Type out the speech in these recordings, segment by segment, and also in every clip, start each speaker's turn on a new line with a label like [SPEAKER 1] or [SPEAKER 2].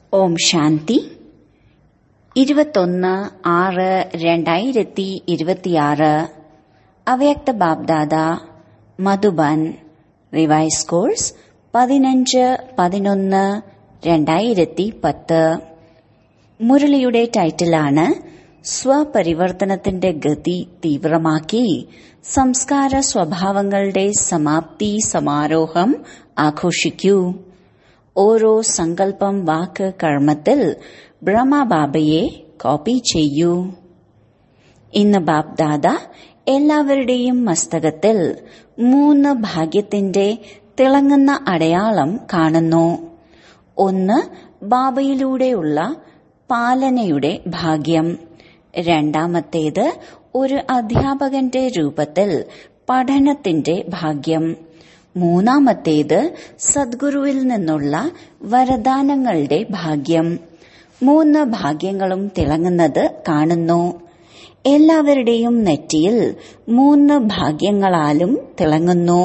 [SPEAKER 1] ഓം ശാന്തി ഇരുപത്തൊന്ന് ആറ് രണ്ടായിരത്തി ഇരുപത്തിയാറ് അവ്യക്ത ബാബ്ദാദ മധുബൻ റിവൈസ് കോഴ്സ് പതിനഞ്ച് പതിനൊന്ന് രണ്ടായിരത്തി പത്ത് മുരളിയുടെ ടൈറ്റിലാണ് സ്വപരിവർത്തനത്തിന്റെ ഗതി തീവ്രമാക്കി സംസ്കാര സ്വഭാവങ്ങളുടെ സമാപ്തി സമാരോഹം ആഘോഷിക്കൂ ഓരോ സങ്കല്പം വാക്ക് കർമ്മത്തിൽ ബ്രഹ്മബാബയെ കോപ്പി ചെയ്യൂ ഇന്ന് ബാബ്ദാദ എല്ലാവരുടെയും മസ്തകത്തിൽ മൂന്ന് ഭാഗ്യത്തിന്റെ തിളങ്ങുന്ന അടയാളം കാണുന്നു ഒന്ന് ബാബയിലൂടെയുള്ള പാലനയുടെ ഭാഗ്യം രണ്ടാമത്തേത് ഒരു അധ്യാപകന്റെ രൂപത്തിൽ പഠനത്തിന്റെ ഭാഗ്യം മൂന്നാമത്തേത് സദ്ഗുരുവിൽ നിന്നുള്ള വരദാനങ്ങളുടെ ഭാഗ്യം മൂന്ന് ഭാഗ്യങ്ങളും തിളങ്ങുന്നത് കാണുന്നു എല്ലാവരുടെയും നെറ്റിയിൽ മൂന്ന് ഭാഗ്യങ്ങളാലും തിളങ്ങുന്നു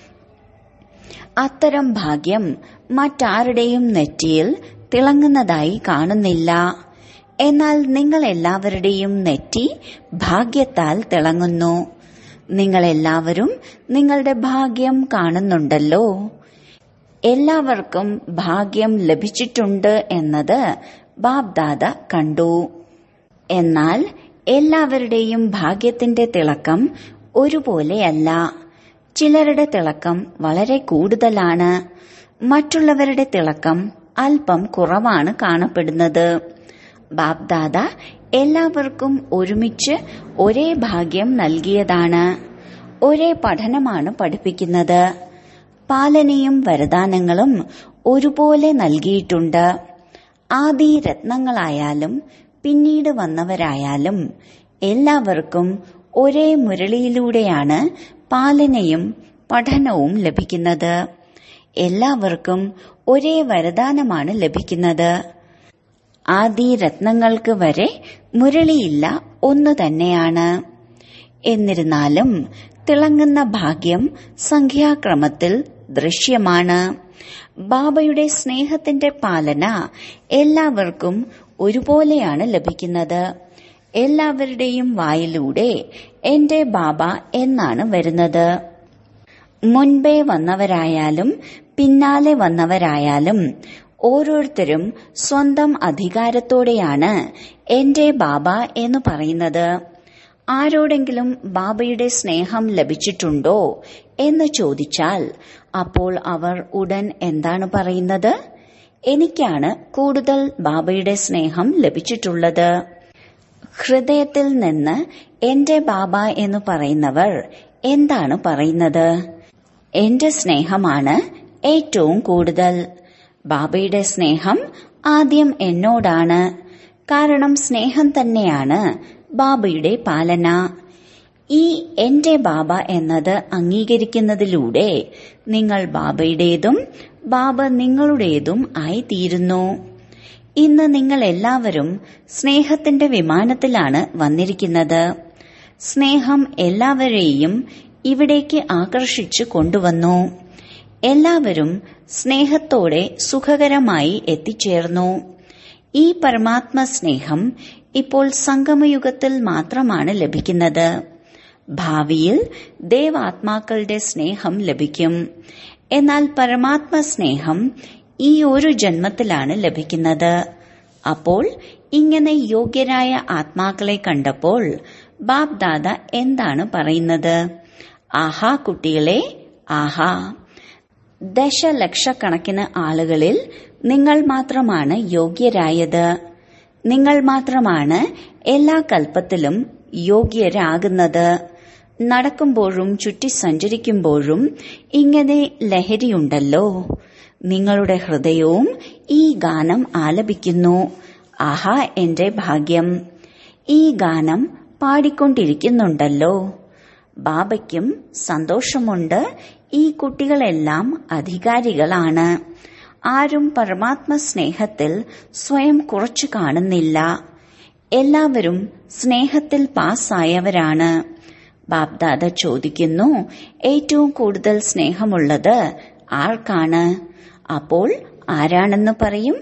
[SPEAKER 1] അത്തരം ഭാഗ്യം മറ്റാരുടെയും നെറ്റിയിൽ തിളങ്ങുന്നതായി കാണുന്നില്ല എന്നാൽ നിങ്ങൾ എല്ലാവരുടെയും നെറ്റി ഭാഗ്യത്താൽ തിളങ്ങുന്നു നിങ്ങൾ എല്ലാവരും നിങ്ങളുടെ ഭാഗ്യം കാണുന്നുണ്ടല്ലോ എല്ലാവർക്കും ഭാഗ്യം ലഭിച്ചിട്ടുണ്ട് എന്നത് ബാബ്ദാദ കണ്ടു എന്നാൽ എല്ലാവരുടെയും ഭാഗ്യത്തിന്റെ തിളക്കം ഒരുപോലെയല്ല ചിലരുടെ തിളക്കം വളരെ കൂടുതലാണ് മറ്റുള്ളവരുടെ തിളക്കം അല്പം കുറവാണ് കാണപ്പെടുന്നത് ബാബ്ദാദ എല്ലാവർക്കും ഒരുമിച്ച് ഒരേ ഭാഗ്യം നൽകിയതാണ് ഒരേ പഠനമാണ് പഠിപ്പിക്കുന്നത് പാലനയും വരദാനങ്ങളും ഒരുപോലെ നൽകിയിട്ടുണ്ട് ആദി രത്നങ്ങളായാലും പിന്നീട് വന്നവരായാലും എല്ലാവർക്കും ഒരേ മുരളിയിലൂടെയാണ് പാലനയും പഠനവും ലഭിക്കുന്നത് എല്ലാവർക്കും ഒരേ വരദാനമാണ് ലഭിക്കുന്നത് ആദി രത്നങ്ങൾക്ക് വരെ മുരളിയില്ല ഒന്നു തന്നെയാണ് എന്നിരുന്നാലും തിളങ്ങുന്ന ഭാഗ്യം സംഖ്യാക്രമത്തിൽ ദൃശ്യമാണ് ബാബയുടെ സ്നേഹത്തിന്റെ പാലന എല്ലാവർക്കും ഒരുപോലെയാണ് ലഭിക്കുന്നത് എല്ലാവരുടെയും വായിലൂടെ എന്റെ ബാബ എന്നാണ് വരുന്നത് മുൻപേ വന്നവരായാലും പിന്നാലെ വന്നവരായാലും ഓരോരുത്തരും സ്വന്തം അധികാരത്തോടെയാണ് എന്റെ ബാബ എന്ന് പറയുന്നത് ആരോടെങ്കിലും ബാബയുടെ സ്നേഹം ലഭിച്ചിട്ടുണ്ടോ എന്ന് ചോദിച്ചാൽ അപ്പോൾ അവർ ഉടൻ എന്താണ് പറയുന്നത് എനിക്കാണ് കൂടുതൽ ബാബയുടെ സ്നേഹം ലഭിച്ചിട്ടുള്ളത് ഹൃദയത്തിൽ നിന്ന് എന്റെ ബാബ എന്ന് പറയുന്നവർ എന്താണ് പറയുന്നത് എന്റെ സ്നേഹമാണ് ഏറ്റവും കൂടുതൽ ബാബയുടെ സ്നേഹം ആദ്യം എന്നോടാണ് കാരണം സ്നേഹം തന്നെയാണ് ബാബയുടെ പാലന ഈ എന്റെ ബാബ എന്നത് അംഗീകരിക്കുന്നതിലൂടെ നിങ്ങൾ ബാബയുടേതും ബാബ നിങ്ങളുടേതും ആയിത്തീരുന്നു ഇന്ന് നിങ്ങൾ എല്ലാവരും സ്നേഹത്തിന്റെ വിമാനത്തിലാണ് വന്നിരിക്കുന്നത് സ്നേഹം എല്ലാവരെയും ഇവിടേക്ക് ആകർഷിച്ചു കൊണ്ടുവന്നു എല്ലാവരും സ്നേഹത്തോടെ സുഖകരമായി എത്തിച്ചേർന്നു ഈ പരമാത്മ സ്നേഹം ഇപ്പോൾ സംഗമയുഗത്തിൽ മാത്രമാണ് ലഭിക്കുന്നത് ഭാവിയിൽ ദേവാത്മാക്കളുടെ സ്നേഹം ലഭിക്കും എന്നാൽ പരമാത്മ സ്നേഹം ഈ ഒരു ജന്മത്തിലാണ് ലഭിക്കുന്നത് അപ്പോൾ ഇങ്ങനെ യോഗ്യരായ ആത്മാക്കളെ കണ്ടപ്പോൾ ബാബ് ദാദ എന്താണ് പറയുന്നത് ആഹാ കുട്ടികളെ ആഹാ ദശലക്ഷക്കണക്കിന് ആളുകളിൽ നിങ്ങൾ മാത്രമാണ് യോഗ്യരായത് നിങ്ങൾ മാത്രമാണ് എല്ലാ കൽപ്പത്തിലും യോഗ്യരാകുന്നത് നടക്കുമ്പോഴും ചുറ്റി സഞ്ചരിക്കുമ്പോഴും ഇങ്ങനെ ലഹരിയുണ്ടല്ലോ നിങ്ങളുടെ ഹൃദയവും ഈ ഗാനം ആലപിക്കുന്നു ആഹാ എന്റെ ഭാഗ്യം ഈ ഗാനം പാടിക്കൊണ്ടിരിക്കുന്നുണ്ടല്ലോ ബാബയ്ക്കും സന്തോഷമുണ്ട് ഈ കുട്ടികളെല്ലാം അധികാരികളാണ് ആരും പരമാത്മ സ്നേഹത്തിൽ സ്വയം കുറച്ചു കാണുന്നില്ല എല്ലാവരും സ്നേഹത്തിൽ പാസ്സായവരാണ് ബാബ്ദാദ ചോദിക്കുന്നു ഏറ്റവും കൂടുതൽ സ്നേഹമുള്ളത് ആർക്കാണ് അപ്പോൾ ആരാണെന്ന് പറയും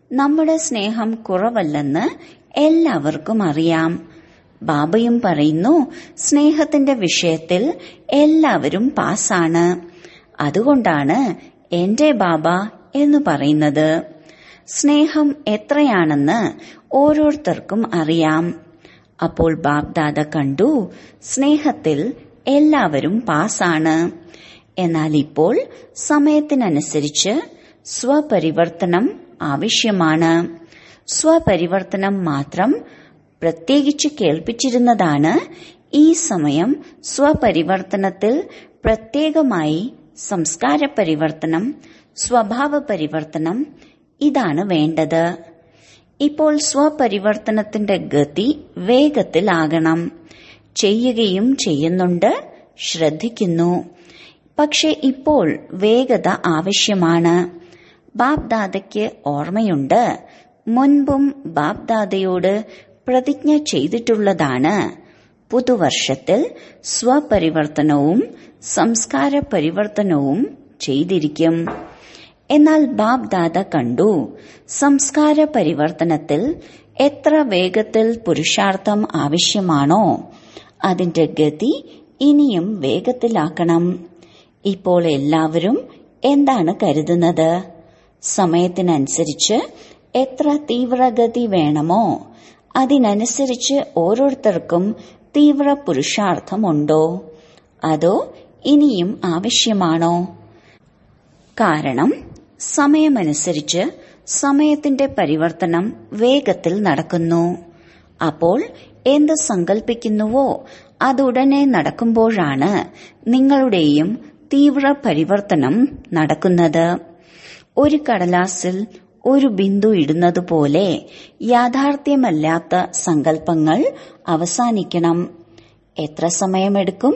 [SPEAKER 1] നമ്മുടെ സ്നേഹം കുറവല്ലെന്ന് എല്ലാവർക്കും അറിയാം ബാബയും പറയുന്നു സ്നേഹത്തിന്റെ വിഷയത്തിൽ എല്ലാവരും പാസ്സാണ് അതുകൊണ്ടാണ് എന്റെ ബാബ എന്ന് പറയുന്നത് സ്നേഹം എത്രയാണെന്ന് ഓരോരുത്തർക്കും അറിയാം അപ്പോൾ ബാബ്ദാദ കണ്ടു സ്നേഹത്തിൽ എല്ലാവരും പാസ്സാണ് എന്നാൽ ഇപ്പോൾ സമയത്തിനനുസരിച്ച് സ്വപരിവർത്തനം ആവശ്യമാണ് സ്വപരിവർത്തനം മാത്രം പ്രത്യേകിച്ച് കേൾപ്പിച്ചിരുന്നതാണ് ഈ സമയം സ്വപരിവർത്തനത്തിൽ പ്രത്യേകമായി സംസ്കാര പരിവർത്തനം സ്വഭാവ പരിവർത്തനം ഇതാണ് വേണ്ടത് ഇപ്പോൾ സ്വപരിവർത്തനത്തിന്റെ ഗതി വേഗത്തിലാകണം ചെയ്യുകയും ചെയ്യുന്നുണ്ട് ശ്രദ്ധിക്കുന്നു പക്ഷെ ഇപ്പോൾ വേഗത ആവശ്യമാണ് ബാബ്ദാദയ്ക്ക് ഓർമ്മയുണ്ട് മുൻപും ബാബ്ദാദയോട് പ്രതിജ്ഞ ചെയ്തിട്ടുള്ളതാണ് പുതുവർഷത്തിൽ സ്വപരിവർത്തനവും സംസ്കാര പരിവർത്തനവും ചെയ്തിരിക്കും എന്നാൽ ബാബ്ദാദ കണ്ടു സംസ്കാര പരിവർത്തനത്തിൽ എത്ര വേഗത്തിൽ പുരുഷാർത്ഥം ആവശ്യമാണോ അതിന്റെ ഗതി ഇനിയും വേഗത്തിലാക്കണം ഇപ്പോൾ എല്ലാവരും എന്താണ് കരുതുന്നത് സമയത്തിനനുസരിച്ച് എത്ര തീവ്രഗതി വേണമോ അതിനനുസരിച്ച് ഓരോരുത്തർക്കും തീവ്ര പുരുഷാർത്ഥമുണ്ടോ അതോ ഇനിയും ആവശ്യമാണോ കാരണം സമയമനുസരിച്ച് സമയത്തിന്റെ പരിവർത്തനം വേഗത്തിൽ നടക്കുന്നു അപ്പോൾ എന്ത് സങ്കൽപ്പിക്കുന്നുവോ അതുടനെ നടക്കുമ്പോഴാണ് നിങ്ങളുടെയും തീവ്ര പരിവർത്തനം നടക്കുന്നത് ഒരു കടലാസിൽ ഒരു ബിന്ദു ഇടുന്നതുപോലെ യാഥാർത്ഥ്യമല്ലാത്ത സങ്കല്പങ്ങൾ അവസാനിക്കണം എത്ര സമയമെടുക്കും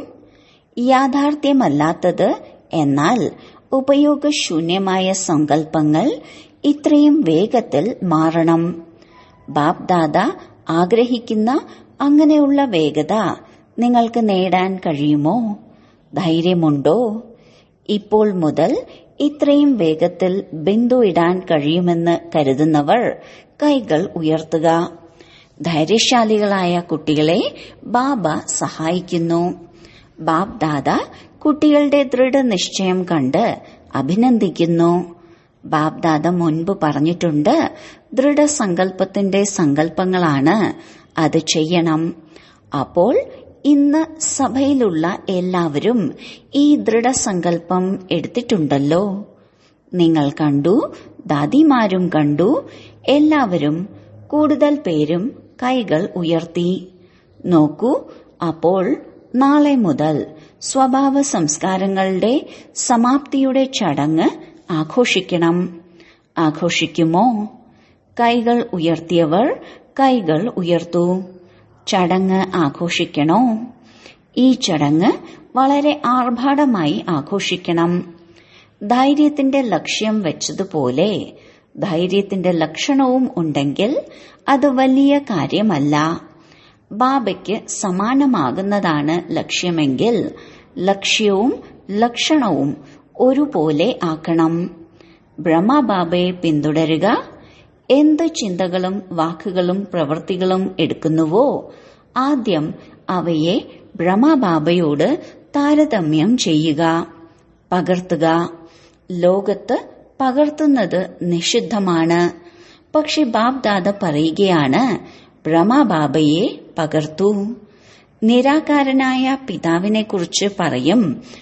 [SPEAKER 1] യാഥാർത്ഥ്യമല്ലാത്തത് എന്നാൽ ഉപയോഗശൂന്യമായ സങ്കല്പങ്ങൾ ഇത്രയും വേഗത്തിൽ മാറണം ബാബ്ദാദ ആഗ്രഹിക്കുന്ന അങ്ങനെയുള്ള വേഗത നിങ്ങൾക്ക് നേടാൻ കഴിയുമോ ധൈര്യമുണ്ടോ ഇപ്പോൾ മുതൽ ഇത്രയും വേഗത്തിൽ ബിന്ദു ഇടാൻ കഴിയുമെന്ന് കരുതുന്നവർ കൈകൾ ഉയർത്തുക ധൈര്യശാലികളായ കുട്ടികളെ ബാബ സഹായിക്കുന്നു ബാബ് ദാദ കുട്ടികളുടെ ദൃഢനിശ്ചയം കണ്ട് അഭിനന്ദിക്കുന്നു ബാബ്ദാദ മുൻപ് പറഞ്ഞിട്ടുണ്ട് ദൃഢസങ്കല്പത്തിന്റെ സങ്കല്പങ്ങളാണ് അത് ചെയ്യണം അപ്പോൾ ഇന്ന് സഭയിലുള്ള എല്ലാവരും ഈ ദൃഢസങ്കല്പം എടുത്തിട്ടുണ്ടല്ലോ നിങ്ങൾ കണ്ടു ദാദിമാരും കണ്ടു എല്ലാവരും കൂടുതൽ പേരും കൈകൾ ഉയർത്തി നോക്കൂ അപ്പോൾ നാളെ മുതൽ സ്വഭാവ സംസ്കാരങ്ങളുടെ സമാപ്തിയുടെ ചടങ്ങ് ആഘോഷിക്കണം ആഘോഷിക്കുമോ കൈകൾ ഉയർത്തിയവർ കൈകൾ ഉയർത്തു ചടങ്ങ് ആഘോഷിക്കണോ ഈ ചടങ്ങ് വളരെ ആർഭാടമായി ആഘോഷിക്കണം ധൈര്യത്തിന്റെ ലക്ഷ്യം വെച്ചതുപോലെ ധൈര്യത്തിന്റെ ലക്ഷണവും ഉണ്ടെങ്കിൽ അത് വലിയ കാര്യമല്ല ബാബയ്ക്ക് സമാനമാകുന്നതാണ് ലക്ഷ്യമെങ്കിൽ ലക്ഷ്യവും ലക്ഷണവും ഒരുപോലെ ആക്കണം ബ്രഹ്മബാബയെ പിന്തുടരുക എന്ത് ചിന്തകളും വാക്കുകളും പ്രവൃത്തികളും എടുക്കുന്നുവോ ആദ്യം അവയെ ബ്രഹ്മബാബയോട് താരതമ്യം ചെയ്യുക പകർത്തുക ലോകത്ത് പകർത്തുന്നത് നിഷിദ്ധമാണ് പക്ഷെ ബാബ്ദാദ പറയുകയാണ് ബ്രഹ്മബാബയെ പകർത്തു നിരാകാരനായ പിതാവിനെക്കുറിച്ച് പറയും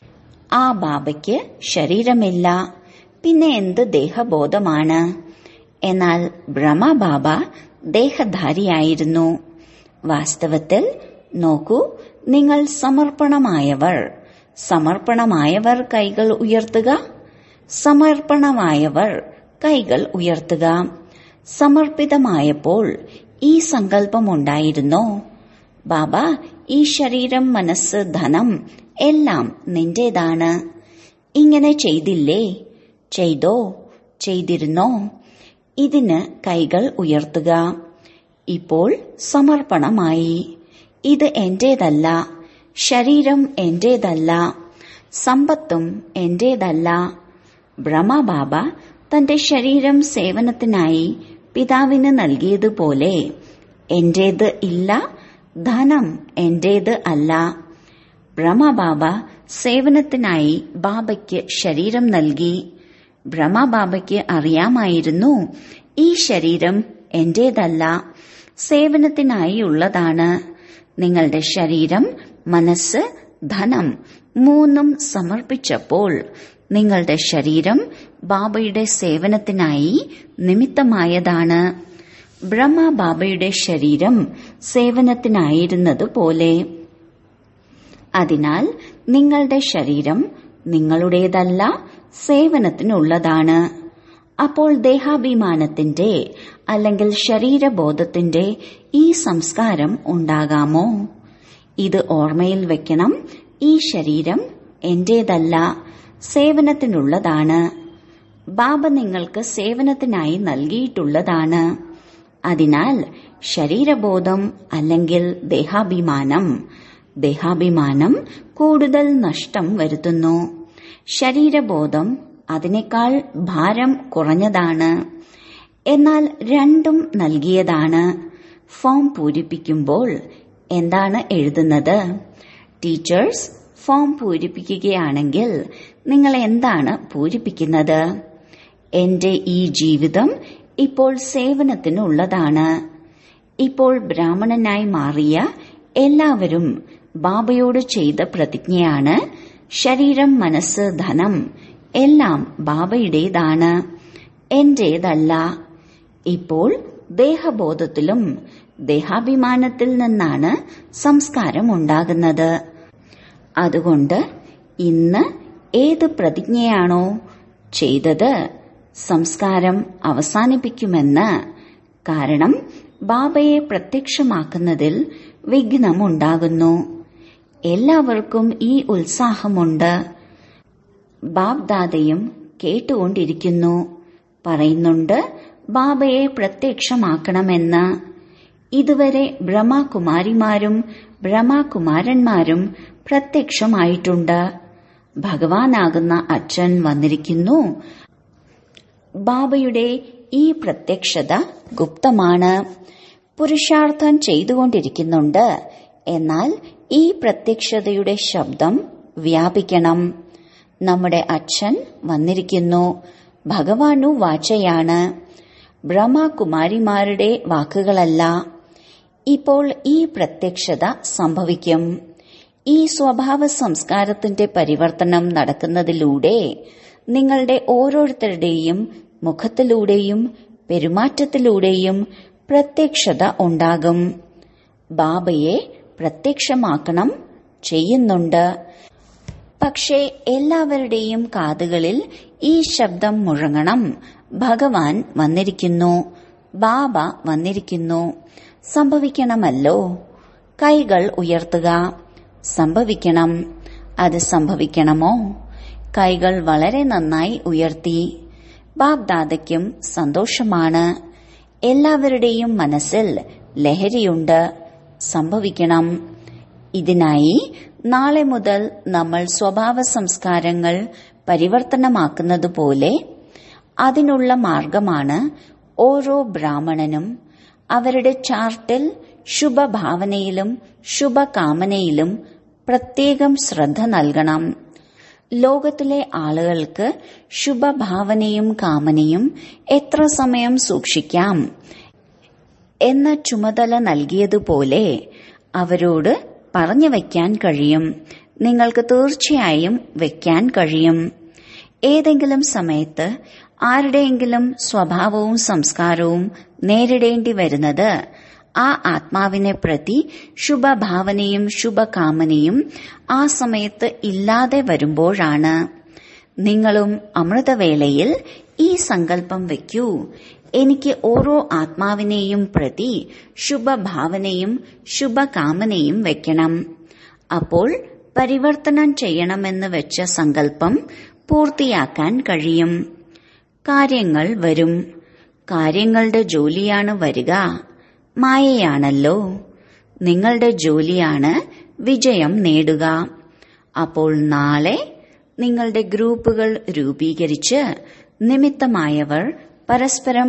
[SPEAKER 1] ആ ബാബയ്ക്ക് ശരീരമില്ല പിന്നെ എന്ത് ദേഹബോധമാണ് എന്നാൽ ബ്രഹ്മബാബ ദേഹധാരിയായിരുന്നു വാസ്തവത്തിൽ നോക്കൂ നിങ്ങൾ സമർപ്പണമായവർ സമർപ്പണമായവർ കൈകൾ ഉയർത്തുക സമർപ്പണമായവർ കൈകൾ ഉയർത്തുക സമർപ്പിതമായപ്പോൾ ഈ സങ്കല്പമുണ്ടായിരുന്നോ ബാബ ഈ ശരീരം മനസ്സ് ധനം എല്ലാം നിന്റേതാണ് ഇങ്ങനെ ചെയ്തില്ലേ ചെയ്തോ ചെയ്തിരുന്നോ ഇതിന് കൈകൾ ഉയർത്തുക ഇപ്പോൾ സമർപ്പണമായി ഇത് എന്റേതല്ല ശരീരം എന്റേതല്ല സമ്പത്തും എന്റേതല്ല ബ്രഹ്മബാബ തന്റെ ശരീരം സേവനത്തിനായി പിതാവിന് നൽകിയതുപോലെ എന്റേത് ഇല്ല ധനം എന്റേത് അല്ല ബ്രഹ്മബാബ സേവനത്തിനായി ബാബയ്ക്ക് ശരീരം നൽകി ബ്രഹ്മബാബയ്ക്ക് അറിയാമായിരുന്നു ഈ ശരീരം എന്റേതല്ല സേവനത്തിനായി ഉള്ളതാണ് നിങ്ങളുടെ ശരീരം മനസ്സ് ധനം മൂന്നും സമർപ്പിച്ചപ്പോൾ നിങ്ങളുടെ ശരീരം ബാബയുടെ സേവനത്തിനായി നിമിത്തമായതാണ് ബ്രഹ്മ ബാബയുടെ ശരീരം സേവനത്തിനായിരുന്നതുപോലെ അതിനാൽ നിങ്ങളുടെ ശരീരം നിങ്ങളുടേതല്ല സേവനത്തിനുള്ളതാണ് അപ്പോൾ ദേഹാഭിമാനത്തിന്റെ അല്ലെങ്കിൽ ശരീരബോധത്തിന്റെ ഈ സംസ്കാരം ഉണ്ടാകാമോ ഇത് ഓർമ്മയിൽ വെക്കണം ഈ ശരീരം എന്റേതല്ല സേവനത്തിനുള്ളതാണ് ബാബ നിങ്ങൾക്ക് സേവനത്തിനായി നൽകിയിട്ടുള്ളതാണ് അതിനാൽ ശരീരബോധം അല്ലെങ്കിൽ ദേഹാഭിമാനം ദേഹാഭിമാനം കൂടുതൽ നഷ്ടം വരുത്തുന്നു ശരീരബോധം അതിനേക്കാൾ ഭാരം കുറഞ്ഞതാണ് എന്നാൽ രണ്ടും നൽകിയതാണ് ഫോം പൂരിപ്പിക്കുമ്പോൾ എന്താണ് എഴുതുന്നത് ടീച്ചേഴ്സ് ഫോം പൂരിപ്പിക്കുകയാണെങ്കിൽ നിങ്ങൾ എന്താണ് പൂരിപ്പിക്കുന്നത് എന്റെ ഈ ജീവിതം ഇപ്പോൾ സേവനത്തിനുള്ളതാണ് ഇപ്പോൾ ബ്രാഹ്മണനായി മാറിയ എല്ലാവരും ബാബയോട് ചെയ്ത പ്രതിജ്ഞയാണ് ശരീരം മനസ്സ് ധനം എല്ലാം ബാബയുടേതാണ് എന്റേതല്ല ഇപ്പോൾ ദേഹബോധത്തിലും ദേഹാഭിമാനത്തിൽ നിന്നാണ് സംസ്കാരം ഉണ്ടാകുന്നത് അതുകൊണ്ട് ഇന്ന് ഏത് പ്രതിജ്ഞയാണോ ചെയ്തത് സംസ്കാരം അവസാനിപ്പിക്കുമെന്ന് കാരണം ബാബയെ പ്രത്യക്ഷമാക്കുന്നതിൽ വിഘ്നമുണ്ടാകുന്നു എല്ലാവർക്കും ഈ ഉത്സാഹമുണ്ട് ബാബ്ദാദയും കേട്ടുകൊണ്ടിരിക്കുന്നു പറയുന്നുണ്ട് ബാബയെ പ്രത്യക്ഷമാക്കണമെന്ന് ഇതുവരെ ബ്രഹ്മകുമാരിമാരും ബ്രഹ്മകുമാരന്മാരും പ്രത്യക്ഷമായിട്ടുണ്ട് ഭഗവാനാകുന്ന അച്ഛൻ വന്നിരിക്കുന്നു ബാബയുടെ ഈ പ്രത്യക്ഷത ഗുപ്തമാണ് പുരുഷാർത്ഥം ചെയ്തുകൊണ്ടിരിക്കുന്നുണ്ട് എന്നാൽ ഈ പ്രത്യക്ഷതയുടെ ശബ്ദം വ്യാപിക്കണം നമ്മുടെ അച്ഛൻ വന്നിരിക്കുന്നു ഭഗവാനു വാചയാണ് ബ്രഹ്മകുമാരിമാരുടെ വാക്കുകളല്ല ഇപ്പോൾ ഈ പ്രത്യക്ഷത സംഭവിക്കും ഈ സ്വഭാവ സംസ്കാരത്തിന്റെ പരിവർത്തനം നടക്കുന്നതിലൂടെ നിങ്ങളുടെ ഓരോരുത്തരുടെയും മുഖത്തിലൂടെയും പെരുമാറ്റത്തിലൂടെയും പ്രത്യക്ഷത ഉണ്ടാകും ബാബയെ പ്രത്യക്ഷമാക്കണം ചെയ്യുന്നുണ്ട് പക്ഷേ എല്ലാവരുടെയും കാതുകളിൽ ഈ ശബ്ദം മുഴങ്ങണം ഭഗവാൻ വന്നിരിക്കുന്നു ബാബ വന്നിരിക്കുന്നു സംഭവിക്കണമല്ലോ കൈകൾ ഉയർത്തുക സംഭവിക്കണം അത് സംഭവിക്കണമോ കൈകൾ വളരെ നന്നായി ഉയർത്തി ബാബ്ദാദയ്ക്കും സന്തോഷമാണ് എല്ലാവരുടെയും മനസ്സിൽ ലഹരിയുണ്ട് സംഭവിക്കണം ഇതിനായി നാളെ മുതൽ നമ്മൾ സ്വഭാവ സംസ്കാരങ്ങൾ പരിവർത്തനമാക്കുന്നതുപോലെ അതിനുള്ള മാർഗമാണ് ഓരോ ബ്രാഹ്മണനും അവരുടെ ചാർട്ടിൽ ശുഭഭാവനയിലും ശുഭകാമനയിലും പ്രത്യേകം ശ്രദ്ധ നൽകണം ലോകത്തിലെ ആളുകൾക്ക് ശുഭഭാവനയും കാമനയും എത്ര സമയം സൂക്ഷിക്കാം എന്ന ചുമതല നൽകിയതുപോലെ അവരോട് പറഞ്ഞു വയ്ക്കാൻ കഴിയും നിങ്ങൾക്ക് തീർച്ചയായും വയ്ക്കാൻ കഴിയും ഏതെങ്കിലും സമയത്ത് ആരുടെയെങ്കിലും സ്വഭാവവും സംസ്കാരവും നേരിടേണ്ടി വരുന്നത് ആ ആത്മാവിനെ പ്രതി ശുഭഭാവനയും ശുഭകാമനയും ആ സമയത്ത് ഇല്ലാതെ വരുമ്പോഴാണ് നിങ്ങളും അമൃതവേളയിൽ ഈ സങ്കല്പം വയ്ക്കൂ എനിക്ക് ഓരോ ആത്മാവിനെയും പ്രതി ശുഭഭാവനയും ശുഭകാമനയും വെക്കണം അപ്പോൾ പരിവർത്തനം ചെയ്യണമെന്ന് വെച്ച സങ്കല്പം പൂർത്തിയാക്കാൻ കഴിയും കാര്യങ്ങൾ വരും കാര്യങ്ങളുടെ ജോലിയാണ് വരിക മായയാണല്ലോ നിങ്ങളുടെ ജോലിയാണ് വിജയം നേടുക അപ്പോൾ നാളെ നിങ്ങളുടെ ഗ്രൂപ്പുകൾ രൂപീകരിച്ച് നിമിത്തമായവർ പരസ്പരം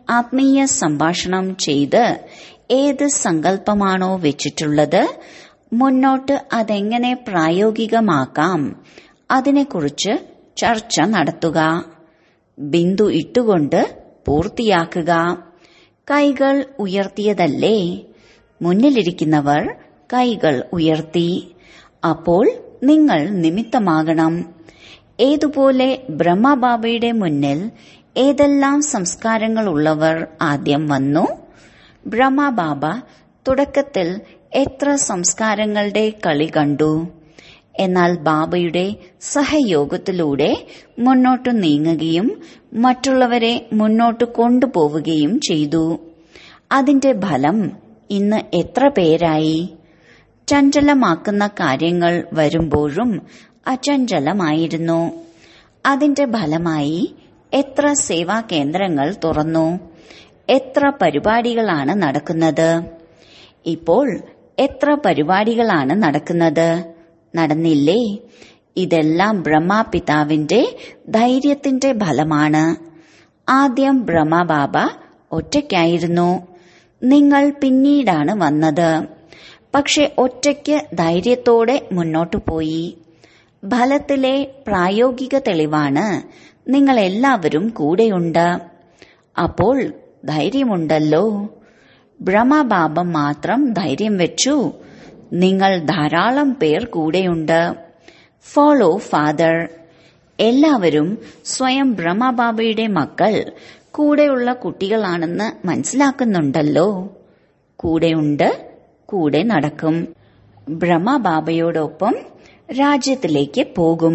[SPEAKER 1] ആത്മീയ സംഭാഷണം ചെയ്ത് ഏത് സങ്കല്പമാണോ വെച്ചിട്ടുള്ളത് മുന്നോട്ട് അതെങ്ങനെ പ്രായോഗികമാക്കാം അതിനെക്കുറിച്ച് ചർച്ച നടത്തുക ബിന്ദു ഇട്ടുകൊണ്ട് പൂർത്തിയാക്കുക കൈകൾ ഉയർത്തിയതല്ലേ മുന്നിലിരിക്കുന്നവർ കൈകൾ ഉയർത്തി അപ്പോൾ നിങ്ങൾ നിമിത്തമാകണം ഏതുപോലെ ബ്രഹ്മബാബയുടെ മുന്നിൽ ഏതെല്ലാം സംസ്കാരങ്ങളുള്ളവർ ആദ്യം വന്നു ബ്രഹ്മബാബ തുടക്കത്തിൽ എത്ര സംസ്കാരങ്ങളുടെ കളി കണ്ടു എന്നാൽ ബാബയുടെ സഹയോഗത്തിലൂടെ മുന്നോട്ടു നീങ്ങുകയും മറ്റുള്ളവരെ മുന്നോട്ട് കൊണ്ടുപോവുകയും ചെയ്തു അതിന്റെ ഫലം ഇന്ന് എത്ര പേരായി ചഞ്ചലമാക്കുന്ന കാര്യങ്ങൾ വരുമ്പോഴും അചഞ്ചലമായിരുന്നു അതിന്റെ ഫലമായി എത്ര സേവാ കേന്ദ്രങ്ങൾ തുറന്നു എത്ര പരിപാടികളാണ് നടക്കുന്നത് ഇപ്പോൾ എത്ര പരിപാടികളാണ് നടക്കുന്നത് നടന്നില്ലേ ഇതെല്ലാം ബ്രഹ്മപിതാവിന്റെ ധൈര്യത്തിന്റെ ഫലമാണ് ആദ്യം ബ്രഹ്മബാബ ഒറ്റയ്ക്കായിരുന്നു നിങ്ങൾ പിന്നീടാണ് വന്നത് പക്ഷെ ഒറ്റയ്ക്ക് ധൈര്യത്തോടെ മുന്നോട്ടു പോയി ഫലത്തിലെ പ്രായോഗിക തെളിവാണ് നിങ്ങൾ എല്ലാവരും കൂടെയുണ്ട് അപ്പോൾ ധൈര്യമുണ്ടല്ലോ ബ്രഹ്മബാബ മാത്രം ധൈര്യം വെച്ചു നിങ്ങൾ ധാരാളം പേർ കൂടെയുണ്ട് ഫോളോ ഫാദർ എല്ലാവരും സ്വയം ബ്രഹ്മബാബയുടെ മക്കൾ കൂടെയുള്ള കുട്ടികളാണെന്ന് മനസ്സിലാക്കുന്നുണ്ടല്ലോ കൂടെയുണ്ട് കൂടെ നടക്കും ബ്രഹ്മബാബയോടൊപ്പം രാജ്യത്തിലേക്ക് പോകും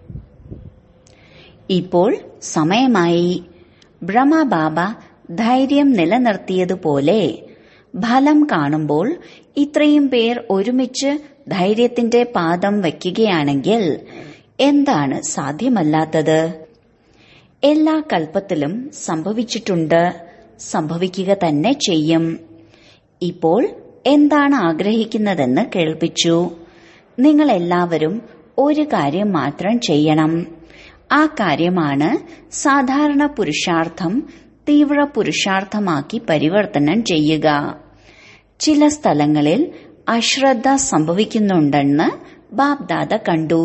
[SPEAKER 1] ഇപ്പോൾ സമയമായി ബ്രഹ്മബാബ ധൈര്യം നിലനിർത്തിയതുപോലെ ഫലം കാണുമ്പോൾ ഇത്രയും പേർ ഒരുമിച്ച് ധൈര്യത്തിന്റെ പാദം വയ്ക്കുകയാണെങ്കിൽ എന്താണ് സാധ്യമല്ലാത്തത് എല്ലാ കൽപ്പത്തിലും സംഭവിച്ചിട്ടുണ്ട് സംഭവിക്കുക തന്നെ ചെയ്യും ഇപ്പോൾ എന്താണ് ആഗ്രഹിക്കുന്നതെന്ന് കേൾപ്പിച്ചു നിങ്ങൾ എല്ലാവരും ഒരു കാര്യം മാത്രം ചെയ്യണം ആ കാര്യമാണ് സാധാരണ പുരുഷാർത്ഥം തീവ്ര പുരുഷാർത്ഥമാക്കി പരിവർത്തനം ചെയ്യുക ചില സ്ഥലങ്ങളിൽ അശ്രദ്ധ സംഭവിക്കുന്നുണ്ടെന്ന് ബാബ്ദാദ കണ്ടു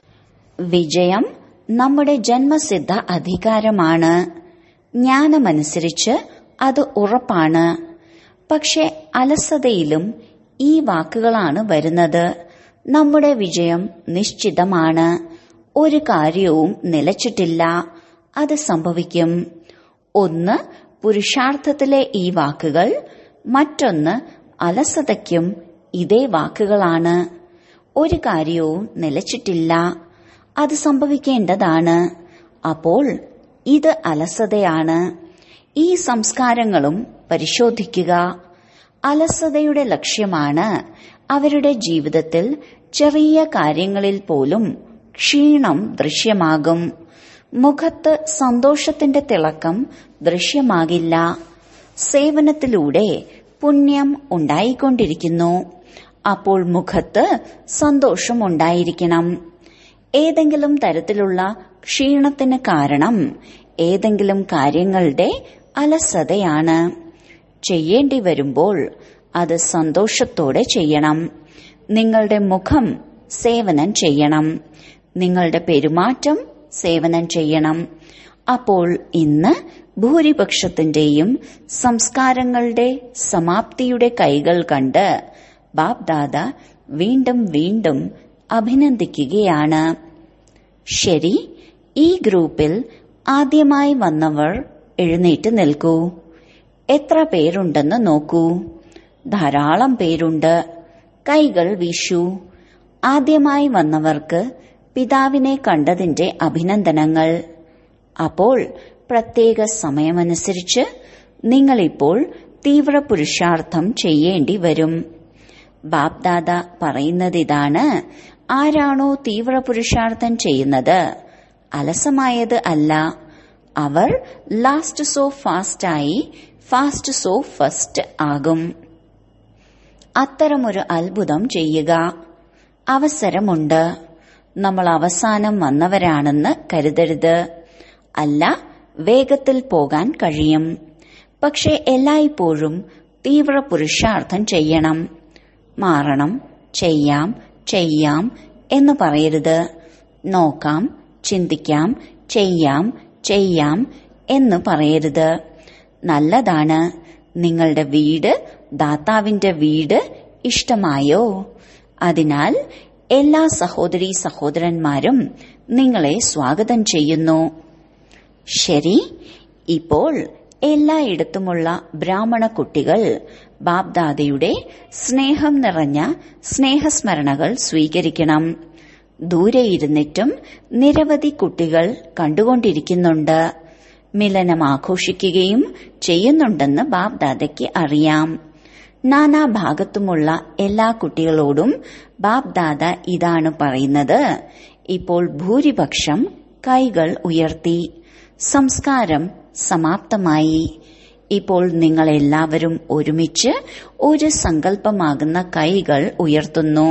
[SPEAKER 1] വിജയം നമ്മുടെ ജന്മസിദ്ധ അധികാരമാണ് ജ്ഞാനമനുസരിച്ച് അത് ഉറപ്പാണ് പക്ഷെ അലസതയിലും ഈ വാക്കുകളാണ് വരുന്നത് നമ്മുടെ വിജയം നിശ്ചിതമാണ് ഒരു കാര്യവും നിലച്ചിട്ടില്ല അത് സംഭവിക്കും ഒന്ന് പുരുഷാർത്ഥത്തിലെ ഈ വാക്കുകൾ മറ്റൊന്ന് അലസതയ്ക്കും ഇതേ വാക്കുകളാണ് ഒരു കാര്യവും നിലച്ചിട്ടില്ല അത് സംഭവിക്കേണ്ടതാണ് അപ്പോൾ ഇത് അലസതയാണ് ഈ സംസ്കാരങ്ങളും പരിശോധിക്കുക അലസതയുടെ ലക്ഷ്യമാണ് അവരുടെ ജീവിതത്തിൽ ചെറിയ കാര്യങ്ങളിൽ പോലും ക്ഷീണം ദൃശ്യമാകും മുഖത്ത് സന്തോഷത്തിന്റെ തിളക്കം ദൃശ്യമാകില്ല സേവനത്തിലൂടെ പുണ്യം ഉണ്ടായിക്കൊണ്ടിരിക്കുന്നു അപ്പോൾ മുഖത്ത് സന്തോഷം ഉണ്ടായിരിക്കണം ഏതെങ്കിലും തരത്തിലുള്ള ക്ഷീണത്തിന് കാരണം ഏതെങ്കിലും കാര്യങ്ങളുടെ അലസതയാണ് ചെയ്യേണ്ടി വരുമ്പോൾ അത് സന്തോഷത്തോടെ ചെയ്യണം നിങ്ങളുടെ മുഖം സേവനം ചെയ്യണം നിങ്ങളുടെ പെരുമാറ്റം സേവനം ചെയ്യണം അപ്പോൾ ഇന്ന് ഭൂരിപക്ഷത്തിന്റെയും സംസ്കാരങ്ങളുടെ സമാപ്തിയുടെ കൈകൾ കണ്ട് ബാബ്ദാദ വീണ്ടും വീണ്ടും അഭിനന്ദിക്കുകയാണ് ശരി ഈ ഗ്രൂപ്പിൽ ആദ്യമായി വന്നവർ എഴുന്നേറ്റ് നിൽക്കൂ എത്ര പേരുണ്ടെന്ന് നോക്കൂ ധാരാളം പേരുണ്ട് കൈകൾ വീശൂ ആദ്യമായി വന്നവർക്ക് പിതാവിനെ കണ്ടതിന്റെ അഭിനന്ദനങ്ങൾ അപ്പോൾ പ്രത്യേക സമയമനുസരിച്ച് നിങ്ങളിപ്പോൾ തീവ്ര പുരുഷാർത്ഥം ചെയ്യേണ്ടി വരും ബാപ്ദാദ പറയുന്നതിതാണ് ആരാണോ തീവ്ര പുരുഷാർത്ഥം ചെയ്യുന്നത് അലസമായത് അല്ല അവർ ലാസ്റ്റ് സോ ഫാസ്റ്റായി ഫാസ്റ്റ് സോ ഫസ്റ്റ് ആകും അത്തരമൊരു അത്ഭുതം ചെയ്യുക അവസരമുണ്ട് നമ്മൾ അവസാനം വന്നവരാണെന്ന് കരുതരുത് അല്ല വേഗത്തിൽ പോകാൻ കഴിയും പക്ഷെ എല്ലായ്പ്പോഴും തീവ്ര പുരുഷാർത്ഥം ചെയ്യണം മാറണം ചെയ്യാം ചെയ്യാം എന്ന് പറയരുത് നോക്കാം ചിന്തിക്കാം ചെയ്യാം ചെയ്യാം എന്ന് പറയരുത് നല്ലതാണ് നിങ്ങളുടെ വീട് ദാതാവിന്റെ വീട് ഇഷ്ടമായോ അതിനാൽ എല്ലാ സഹോദരി സഹോദരന്മാരും നിങ്ങളെ സ്വാഗതം ചെയ്യുന്നു ശരി ഇപ്പോൾ എല്ലായിടത്തുമുള്ള ബ്രാഹ്മണ കുട്ടികൾ ബാബ്ദാദയുടെ സ്നേഹം നിറഞ്ഞ സ്നേഹസ്മരണകൾ സ്വീകരിക്കണം ദൂരെ ഇരുന്നിട്ടും നിരവധി കുട്ടികൾ കണ്ടുകൊണ്ടിരിക്കുന്നുണ്ട് മിലനം ആഘോഷിക്കുകയും ചെയ്യുന്നുണ്ടെന്ന് ബാബ്ദാദയ്ക്ക് അറിയാം നാനാഭാഗത്തുമുള്ള എല്ലാ കുട്ടികളോടും ബാബ്ദാദ ഇതാണ് പറയുന്നത് ഇപ്പോൾ ഭൂരിപക്ഷം കൈകൾ ഉയർത്തി സംസ്കാരം സമാപ്തമായി ഇപ്പോൾ നിങ്ങൾ എല്ലാവരും ഒരുമിച്ച് ഒരു സങ്കല്പമാകുന്ന കൈകൾ ഉയർത്തുന്നു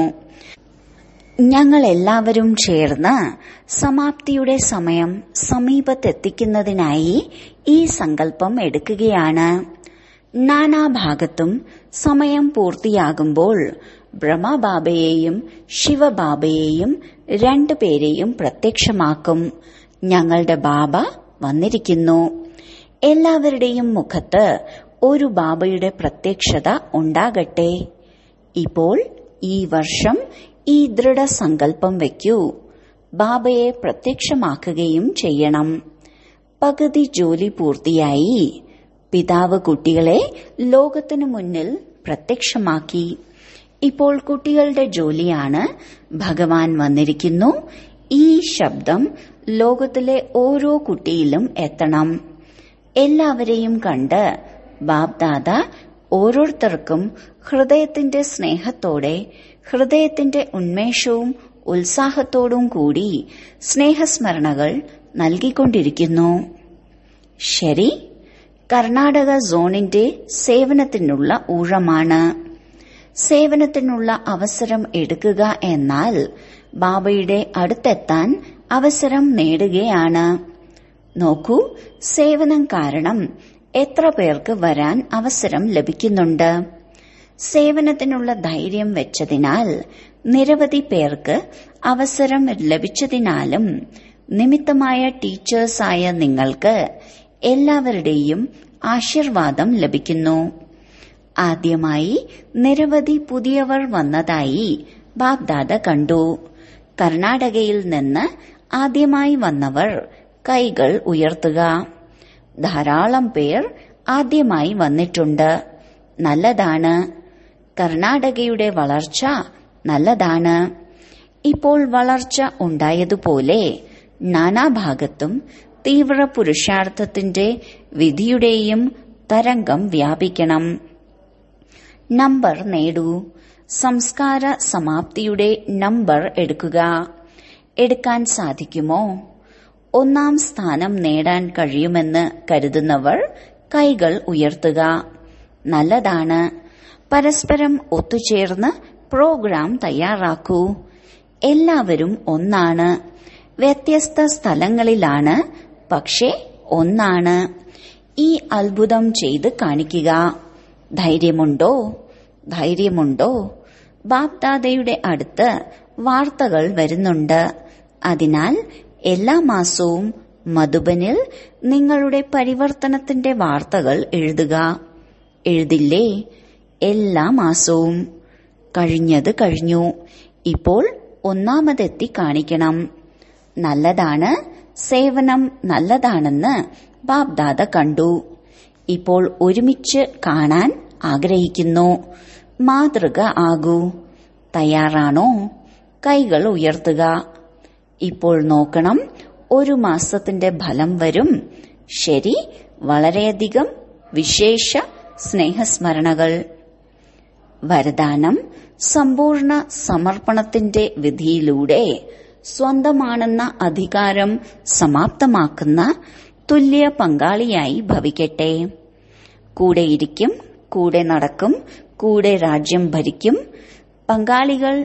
[SPEAKER 1] ഞങ്ങൾ എല്ലാവരും ചേർന്ന് സമാപ്തിയുടെ സമയം സമീപത്തെത്തിക്കുന്നതിനായി ഈ സങ്കല്പം എടുക്കുകയാണ് നാനാഭാഗത്തും സമയം പൂർത്തിയാകുമ്പോൾ ബ്രഹ്മബാബയെയും ശിവബാബയെയും രണ്ടുപേരെയും പ്രത്യക്ഷമാക്കും ഞങ്ങളുടെ ബാബ വന്നിരിക്കുന്നു എല്ലാവരുടെയും മുഖത്ത് ഒരു ബാബയുടെ പ്രത്യക്ഷത ഉണ്ടാകട്ടെ ഇപ്പോൾ ഈ വർഷം ഈ ദൃഢസങ്കല്പം വയ്ക്കൂ ബാബയെ പ്രത്യക്ഷമാക്കുകയും ചെയ്യണം പകുതി ജോലി പൂർത്തിയായി പിതാവ് കുട്ടികളെ ലോകത്തിനു മുന്നിൽ പ്രത്യക്ഷമാക്കി ഇപ്പോൾ കുട്ടികളുടെ ജോലിയാണ് ഭഗവാൻ വന്നിരിക്കുന്നു ഈ ശബ്ദം ലോകത്തിലെ ഓരോ കുട്ടിയിലും എത്തണം എല്ലാവരെയും കണ്ട് ബാബ്ദാദ ഓരോരുത്തർക്കും ഹൃദയത്തിന്റെ സ്നേഹത്തോടെ ഹൃദയത്തിന്റെ ഉന്മേഷവും ഉത്സാഹത്തോടും കൂടി സ്നേഹസ്മരണകൾ നൽകിക്കൊണ്ടിരിക്കുന്നു ശരി കർണാടക സോണിന്റെ സേവനത്തിനുള്ള ഊഴമാണ് സേവനത്തിനുള്ള അവസരം എടുക്കുക എന്നാൽ ബാബയുടെ അടുത്തെത്താൻ അവസരം നേടുകയാണ് നോക്കൂ സേവനം കാരണം എത്ര പേർക്ക് വരാൻ അവസരം ലഭിക്കുന്നുണ്ട് സേവനത്തിനുള്ള ധൈര്യം വെച്ചതിനാൽ നിരവധി പേർക്ക് അവസരം ലഭിച്ചതിനാലും നിമിത്തമായ ടീച്ചേഴ്സായ നിങ്ങൾക്ക് എല്ലാവരുടെയും ആശീർവാദം ലഭിക്കുന്നു ആദ്യമായി നിരവധി പുതിയവർ വന്നതായി ബാബ്ദാദ കണ്ടു കർണാടകയിൽ നിന്ന് ആദ്യമായി വന്നവർ കൈകൾ ഉയർത്തുക ധാരാളം പേർ ആദ്യമായി വന്നിട്ടുണ്ട് നല്ലതാണ് കർണാടകയുടെ വളർച്ച നല്ലതാണ് ഇപ്പോൾ വളർച്ച ഉണ്ടായതുപോലെ നാനാഭാഗത്തും തീവ്ര പുരുഷാർത്ഥത്തിന്റെ വിധിയുടെയും തരംഗം വ്യാപിക്കണം നമ്പർ നേടൂ സംസ്കാര സമാപ്തിയുടെ നമ്പർ എടുക്കുക എടുക്കാൻ സാധിക്കുമോ ഒന്നാം സ്ഥാനം നേടാൻ കഴിയുമെന്ന് കരുതുന്നവർ കൈകൾ ഉയർത്തുക നല്ലതാണ് പരസ്പരം ഒത്തുചേർന്ന് പ്രോഗ്രാം തയ്യാറാക്കൂ എല്ലാവരും ഒന്നാണ് വ്യത്യസ്ത സ്ഥലങ്ങളിലാണ് പക്ഷേ ഒന്നാണ് ഈ അത്ഭുതം ചെയ്ത് കാണിക്കുക ധൈര്യമുണ്ടോ ധൈര്യമുണ്ടോ ബാപ്ദാദയുടെ അടുത്ത് വാർത്തകൾ വരുന്നുണ്ട് അതിനാൽ എല്ലാ മാസവും മധുബനിൽ നിങ്ങളുടെ പരിവർത്തനത്തിന്റെ വാർത്തകൾ എഴുതുക എഴുതില്ലേ എല്ലാ മാസവും കഴിഞ്ഞത് കഴിഞ്ഞു ഇപ്പോൾ ഒന്നാമതെത്തി കാണിക്കണം നല്ലതാണ് സേവനം നല്ലതാണെന്ന് ബാബ്ദാദ കണ്ടു ഇപ്പോൾ ഒരുമിച്ച് കാണാൻ ആഗ്രഹിക്കുന്നു മാതൃക ആകൂ തയ്യാറാണോ കൈകൾ ഉയർത്തുക ഇപ്പോൾ നോക്കണം ഒരു മാസത്തിന്റെ ഫലം വരും ശരി വളരെയധികം വിശേഷ സ്നേഹസ്മരണകൾ വരദാനം സമ്പൂർണ്ണ സമർപ്പണത്തിന്റെ വിധിയിലൂടെ സ്വന്തമാണെന്ന അധികാരം സമാപ്തമാക്കുന്ന തുല്യ പങ്കാളിയായി ഭവിക്കട്ടെ കൂടെയിരിക്കും കൂടെ നടക്കും കൂടെ രാജ്യം ഭരിക്കും പങ്കാളികൾ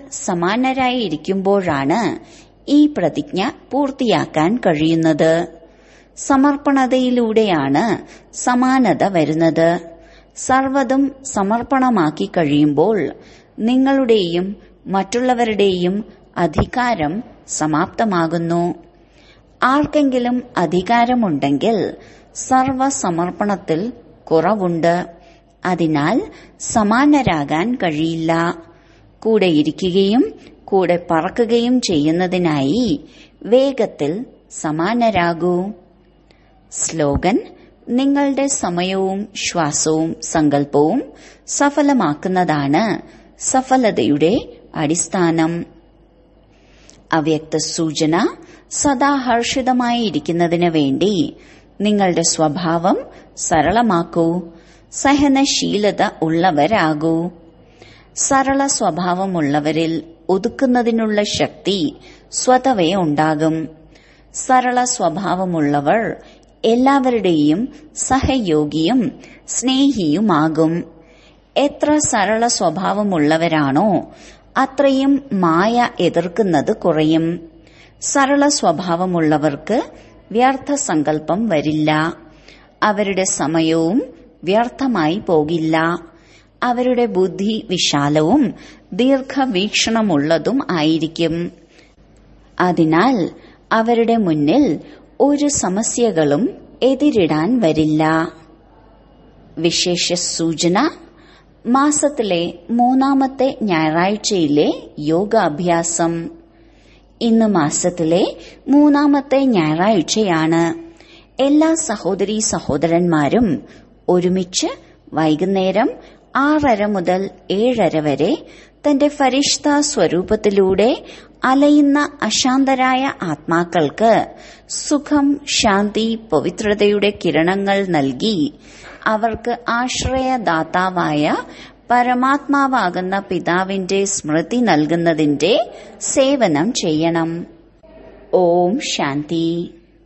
[SPEAKER 1] സമാനരായി ഇരിക്കുമ്പോഴാണ് ഈ പ്രതിജ്ഞ പൂർത്തിയാക്കാൻ കഴിയുന്നത് സമർപ്പണതയിലൂടെയാണ് സമാനത വരുന്നത് സർവതും സമർപ്പണമാക്കി കഴിയുമ്പോൾ നിങ്ങളുടെയും മറ്റുള്ളവരുടെയും അധികാരം സമാപ്തമാകുന്നു ആർക്കെങ്കിലും അധികാരമുണ്ടെങ്കിൽ സർവസമർപ്പണത്തിൽ കുറവുണ്ട് അതിനാൽ സമാനരാകാൻ കഴിയില്ല കൂടെ ഇരിക്കുകയും കൂടെ പറക്കുകയും ചെയ്യുന്നതിനായി വേഗത്തിൽ സമാനരാകൂ സ്ലോഗൻ നിങ്ങളുടെ സമയവും ശ്വാസവും സങ്കല്പവും സഫലമാക്കുന്നതാണ് സഫലതയുടെ അടിസ്ഥാനം അവ്യക്ത സൂചന സദാ ഹർഷിതമായിരിക്കുന്നതിന് വേണ്ടി നിങ്ങളുടെ സ്വഭാവം സരളമാക്കൂ സഹനശീലത ഉള്ളവരാകൂ സരള സ്വഭാവമുള്ളവരിൽ ഒതുക്കുന്നതിനുള്ള ശക്തി സ്വതവേ ഉണ്ടാകും സരള സ്വഭാവമുള്ളവർ എല്ലാവരുടെയും സഹയോഗിയും സ്നേഹിയുമാകും എത്ര സരള സ്വഭാവമുള്ളവരാണോ അത്രയും മായ എതിർക്കുന്നത് കുറയും സരള സ്വഭാവമുള്ളവർക്ക് വ്യർത്ഥ സങ്കല്പം വരില്ല അവരുടെ സമയവും വ്യർത്ഥമായി പോകില്ല അവരുടെ ബുദ്ധി വിശാലവും ദീർഘവീക്ഷണമുള്ളതും ആയിരിക്കും അതിനാൽ അവരുടെ മുന്നിൽ ഒരു സമസ്യകളും എതിരിടാൻ വരില്ല വിശേഷ സൂചന മാസത്തിലെ മൂന്നാമത്തെ ഞായറാഴ്ചയിലെ യോഗാഭ്യാസം ഇന്ന് മാസത്തിലെ മൂന്നാമത്തെ ഞായറാഴ്ചയാണ് എല്ലാ സഹോദരി സഹോദരന്മാരും ഒരുമിച്ച് വൈകുന്നേരം ആറര മുതൽ ഏഴര വരെ തന്റെ ഫരിഷ്ത സ്വരൂപത്തിലൂടെ അലയുന്ന അശാന്തരായ ആത്മാക്കൾക്ക് സുഖം ശാന്തി പവിത്രതയുടെ കിരണങ്ങൾ നൽകി അവർക്ക് ആശ്രയദാതാവായ പരമാത്മാവാകുന്ന പിതാവിന്റെ സ്മൃതി നൽകുന്നതിന്റെ സേവനം ചെയ്യണം ഓം ശാന്തി